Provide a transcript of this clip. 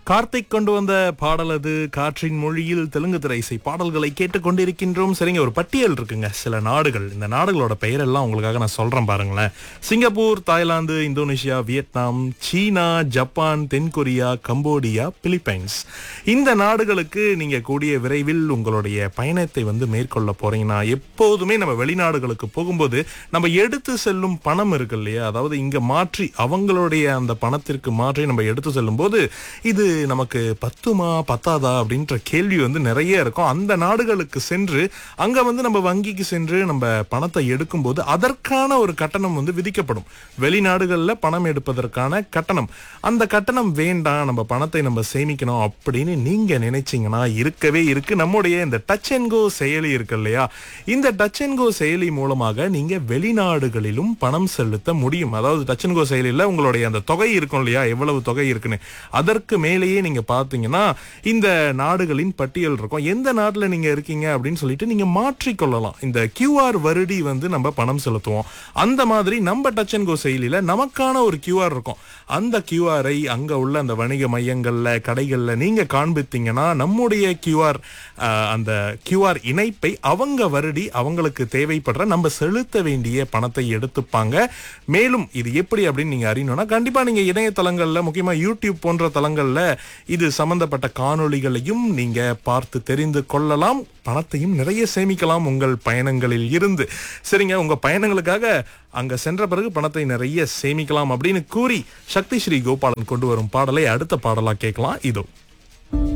கார்த்திக் கொண்டு வந்த பாடல் அது காற்றின் மொழியில் தெலுங்கு திரை இசை பாடல்களை கேட்டுக்கொண்டிருக்கின்றோம் சரிங்க ஒரு பட்டியல் இருக்குங்க சில நாடுகள் இந்த நாடுகளோட பெயரெல்லாம் உங்களுக்காக நான் சொல்றேன் பாருங்களேன் சிங்கப்பூர் தாய்லாந்து இந்தோனேஷியா வியட்நாம் சீனா ஜப்பான் தென்கொரியா கம்போடியா பிலிப்பைன்ஸ் இந்த நாடுகளுக்கு நீங்க கூடிய விரைவில் உங்களுடைய பயணத்தை வந்து மேற்கொள்ள போறீங்கன்னா எப்போதுமே நம்ம வெளிநாடுகளுக்கு போகும்போது நம்ம எடுத்து செல்லும் பணம் இருக்கு இல்லையா அதாவது இங்க மாற்றி அவங்களுடைய அந்த பணத்திற்கு மாற்றி நம்ம எடுத்து செல்லும் போது இது நமக்கு பத்துமா பத்தாதா அப்படின்ற கேள்வி வந்து நிறைய இருக்கும் அந்த நாடுகளுக்கு சென்று அங்க வந்து நம்ம வங்கிக்கு சென்று நம்ம பணத்தை எடுக்கும்போது அதற்கான ஒரு கட்டணம் வந்து விதிக்கப்படும் வெளிநாடுகள்ல பணம் எடுப்பதற்கான கட்டணம் அந்த கட்டணம் வேண்டாம் நம்ம பணத்தை நம்ம சேமிக்கணும் அப்படின்னு நீங்க நினைச்சீங்கன்னா இருக்கவே இருக்கு நம்முடைய இந்த டச் அண்ட் கோ செயலி இருக்கு இல்லையா இந்த டச் அண்ட் கோ செயலி மூலமாக நீங்க வெளிநாடுகளிலும் பணம் செலுத்த முடியும் அதாவது டச் அண்ட் கோ செயலியில் உங்களுடைய அந்த தொகை இருக்கும் இல்லையா எவ்வளவு தொகை இருக்குன்னு அதற்கு மேலேயே நீங்க பாத்தீங்கன்னா இந்த நாடுகளின் பட்டியல் இருக்கும் எந்த நாட்டுல நீங்க இருக்கீங்க அப்படின்னு சொல்லிட்டு நீங்க மாற்றிக்கொள்ளலாம் இந்த கியூஆர் வருடி வந்து நம்ம பணம் செலுத்துவோம் அந்த மாதிரி நம்ம டச் அண்ட் கோ செயலியில நமக்கான ஒரு கியூஆர் இருக்கும் அந்த கியூஆரை அங்க உள்ள அந்த வணிக மையங்கள்ல கடைகள்ல நீங்க காண்பித்தீங்கன்னா நம்முடைய கியூஆர் அந்த கியூஆர் இணைப்பை அவங்க வருடி அவங்களுக்கு தேவைப்படுற நம்ம செலுத்த வேண்டிய பணத்தை எடுத்துப்பாங்க மேலும் இது எப்படி அப்படின்னு நீங்க அறியணும்னா கண்டிப்பா நீங்க இணையதளங்கள்ல முக்கியமா யூடியூப் போன்ற தளங்கள்ல இது சம்பந்தப்பட்ட காணொளிகளையும் நீங்க பார்த்து தெரிந்து கொள்ளலாம் பணத்தையும் நிறைய சேமிக்கலாம் உங்கள் பயணங்களில் இருந்து சரிங்க உங்க பயணங்களுக்காக அங்க சென்ற பிறகு பணத்தை நிறைய சேமிக்கலாம் அப்படின்னு கூறி சக்தி ஸ்ரீ கோபாலன் கொண்டு வரும் பாடலை அடுத்த பாடலா கேட்கலாம் இதோ